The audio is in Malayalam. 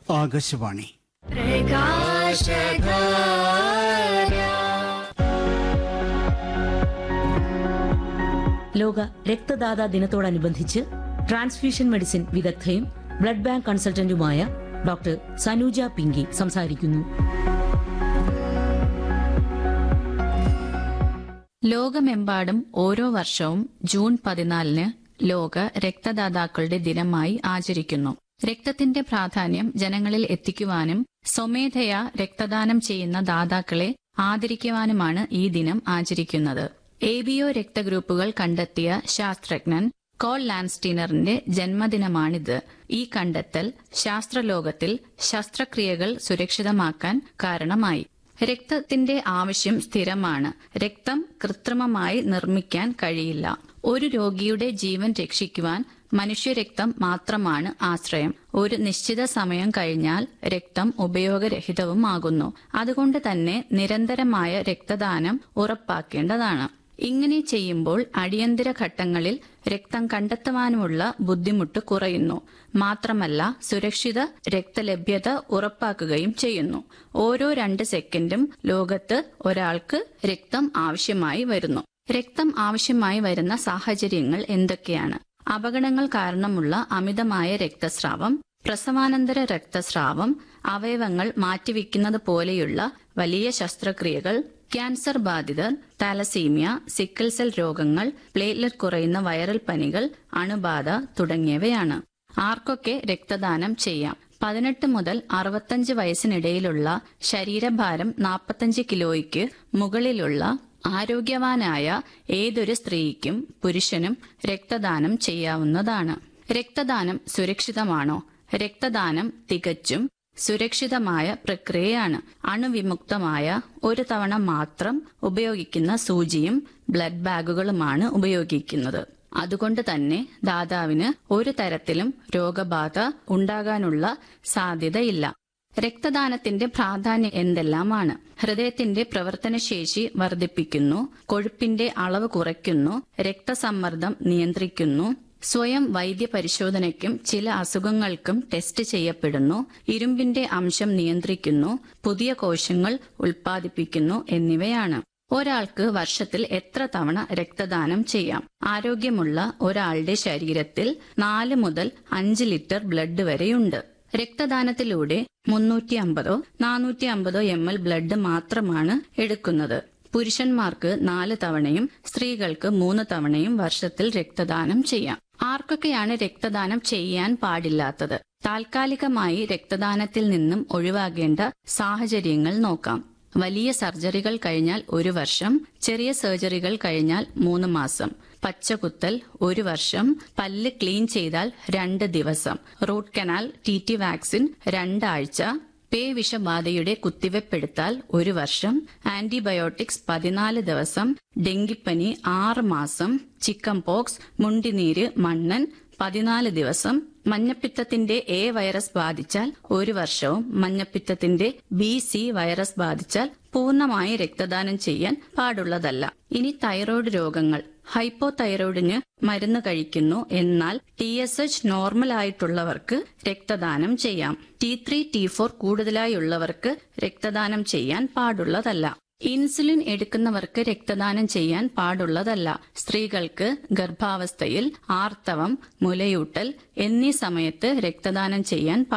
ആകാശവാണി ലോക രക്തദാതാ ദിനത്തോടനുബന്ധിച്ച് ട്രാൻസ്ഫ്യൂഷൻ മെഡിസിൻ വിദഗ്ധയും ബ്ലഡ് ബാങ്ക് കൺസൾട്ടന്റുമായ ഡോക്ടർ സനൂജ പിങ്കി സംസാരിക്കുന്നു ലോകമെമ്പാടും ഓരോ വർഷവും ജൂൺ പതിനാലിന് ലോക രക്തദാതാക്കളുടെ ദിനമായി ആചരിക്കുന്നു രക്തത്തിന്റെ പ്രാധാന്യം ജനങ്ങളിൽ എത്തിക്കുവാനും സ്വമേധയാ രക്തദാനം ചെയ്യുന്ന ദാതാക്കളെ ആദരിക്കുവാനുമാണ് ഈ ദിനം ആചരിക്കുന്നത് എ ബി ഒ രക്തഗ്രൂപ്പുകൾ കണ്ടെത്തിയ ശാസ്ത്രജ്ഞൻ കോൾ ലാൻസ്റ്റീനറിന്റെ ജന്മദിനമാണിത് ഈ കണ്ടെത്തൽ ശാസ്ത്രലോകത്തിൽ ശസ്ത്രക്രിയകൾ സുരക്ഷിതമാക്കാൻ കാരണമായി രക്തത്തിന്റെ ആവശ്യം സ്ഥിരമാണ് രക്തം കൃത്രിമമായി നിർമ്മിക്കാൻ കഴിയില്ല ഒരു രോഗിയുടെ ജീവൻ രക്ഷിക്കുവാൻ മനുഷ്യരക്തം മാത്രമാണ് ആശ്രയം ഒരു നിശ്ചിത സമയം കഴിഞ്ഞാൽ രക്തം ഉപയോഗരഹിതവുമാകുന്നു അതുകൊണ്ട് തന്നെ നിരന്തരമായ രക്തദാനം ഉറപ്പാക്കേണ്ടതാണ് ഇങ്ങനെ ചെയ്യുമ്പോൾ അടിയന്തര ഘട്ടങ്ങളിൽ രക്തം കണ്ടെത്തുവാനുമുള്ള ബുദ്ധിമുട്ട് കുറയുന്നു മാത്രമല്ല സുരക്ഷിത രക്തലഭ്യത ഉറപ്പാക്കുകയും ചെയ്യുന്നു ഓരോ രണ്ട് സെക്കൻഡും ലോകത്ത് ഒരാൾക്ക് രക്തം ആവശ്യമായി വരുന്നു രക്തം ആവശ്യമായി വരുന്ന സാഹചര്യങ്ങൾ എന്തൊക്കെയാണ് അപകടങ്ങൾ കാരണമുള്ള അമിതമായ രക്തസ്രാവം പ്രസവാനന്തര രക്തസ്രാവം അവയവങ്ങൾ മാറ്റിവെക്കുന്നത് പോലെയുള്ള വലിയ ശസ്ത്രക്രിയകൾ ക്യാൻസർ ബാധിതർ താലസീമിയ സിക്കിൾ സെൽ രോഗങ്ങൾ പ്ലേറ്റ്ലെറ്റ് കുറയുന്ന വൈറൽ പനികൾ അണുബാധ തുടങ്ങിയവയാണ് ആർക്കൊക്കെ രക്തദാനം ചെയ്യാം പതിനെട്ട് മുതൽ അറുപത്തഞ്ച് വയസ്സിനിടയിലുള്ള ശരീരഭാരം നാൽപ്പത്തഞ്ച് കിലോയ്ക്ക് മുകളിലുള്ള ആരോഗ്യവാനായ ഏതൊരു സ്ത്രീക്കും പുരുഷനും രക്തദാനം ചെയ്യാവുന്നതാണ് രക്തദാനം സുരക്ഷിതമാണോ രക്തദാനം തികച്ചും സുരക്ഷിതമായ പ്രക്രിയയാണ് അണുവിമുക്തമായ ഒരു തവണ മാത്രം ഉപയോഗിക്കുന്ന സൂചിയും ബ്ലഡ് ബാഗുകളുമാണ് ഉപയോഗിക്കുന്നത് അതുകൊണ്ട് തന്നെ ദാതാവിന് ഒരു തരത്തിലും രോഗബാധ ഉണ്ടാകാനുള്ള സാധ്യതയില്ല രക്തദാനത്തിന്റെ പ്രാധാന്യം എന്തെല്ലാമാണ് ഹൃദയത്തിന്റെ പ്രവർത്തനശേഷി വർദ്ധിപ്പിക്കുന്നു കൊഴുപ്പിന്റെ അളവ് കുറയ്ക്കുന്നു രക്തസമ്മർദ്ദം നിയന്ത്രിക്കുന്നു സ്വയം വൈദ്യപരിശോധനയ്ക്കും ചില അസുഖങ്ങൾക്കും ടെസ്റ്റ് ചെയ്യപ്പെടുന്നു ഇരുമ്പിന്റെ അംശം നിയന്ത്രിക്കുന്നു പുതിയ കോശങ്ങൾ ഉൽപ്പാദിപ്പിക്കുന്നു എന്നിവയാണ് ഒരാൾക്ക് വർഷത്തിൽ എത്ര തവണ രക്തദാനം ചെയ്യാം ആരോഗ്യമുള്ള ഒരാളുടെ ശരീരത്തിൽ നാല് മുതൽ അഞ്ച് ലിറ്റർ ബ്ലഡ് വരെയുണ്ട് രക്തദാനത്തിലൂടെ മുന്നൂറ്റി അമ്പതോ നാനൂറ്റി അമ്പതോ എം എൽ ബ്ലഡ് മാത്രമാണ് എടുക്കുന്നത് പുരുഷന്മാർക്ക് നാല് തവണയും സ്ത്രീകൾക്ക് മൂന്ന് തവണയും വർഷത്തിൽ രക്തദാനം ചെയ്യാം ആർക്കൊക്കെയാണ് രക്തദാനം ചെയ്യാൻ പാടില്ലാത്തത് താൽക്കാലികമായി രക്തദാനത്തിൽ നിന്നും ഒഴിവാകേണ്ട സാഹചര്യങ്ങൾ നോക്കാം വലിയ സർജറികൾ കഴിഞ്ഞാൽ ഒരു വർഷം ചെറിയ സർജറികൾ കഴിഞ്ഞാൽ മൂന്ന് മാസം പച്ചകുത്തൽ ഒരു വർഷം പല്ല് ക്ലീൻ ചെയ്താൽ രണ്ട് ദിവസം root canal T T vaccine രണ്ടാഴ്ച പേ വിഷബാധയുടെ കുത്തിവെപ്പെടുത്താൽ ഒരു വർഷം ആന്റിബയോട്ടിക്സ് പതിനാല് ദിവസം ഡെങ്കിപ്പനി ആറ് മാസം ചിക്കൻ പോക്സ് മുണ്ടിനീര് മണ്ണൻ പതിനാല് ദിവസം മഞ്ഞപ്പിത്തത്തിന്റെ എ വൈറസ് ബാധിച്ചാൽ ഒരു വർഷവും മഞ്ഞപ്പിത്തത്തിന്റെ ബി സി വൈറസ് ബാധിച്ചാൽ പൂർണ്ണമായി രക്തദാനം ചെയ്യാൻ പാടുള്ളതല്ല ഇനി തൈറോയ്ഡ് രോഗങ്ങൾ ഹൈപ്പോ തൈറോയിഡിന് മരുന്ന് കഴിക്കുന്നു എന്നാൽ ടി എസ് എച്ച് നോർമൽ ആയിട്ടുള്ളവർക്ക് രക്തദാനം ചെയ്യാം ടി ത്രീ ടി ഫോർ കൂടുതലായുള്ളവർക്ക് രക്തദാനം ചെയ്യാൻ പാടുള്ളതല്ല ഇൻസുലിൻ എടുക്കുന്നവർക്ക് രക്തദാനം ചെയ്യാൻ പാടുള്ളതല്ല സ്ത്രീകൾക്ക് ഗർഭാവസ്ഥയിൽ ആർത്തവം മുലയൂട്ടൽ എന്നീ സമയത്ത് രക്തദാനം ചെയ്യാൻ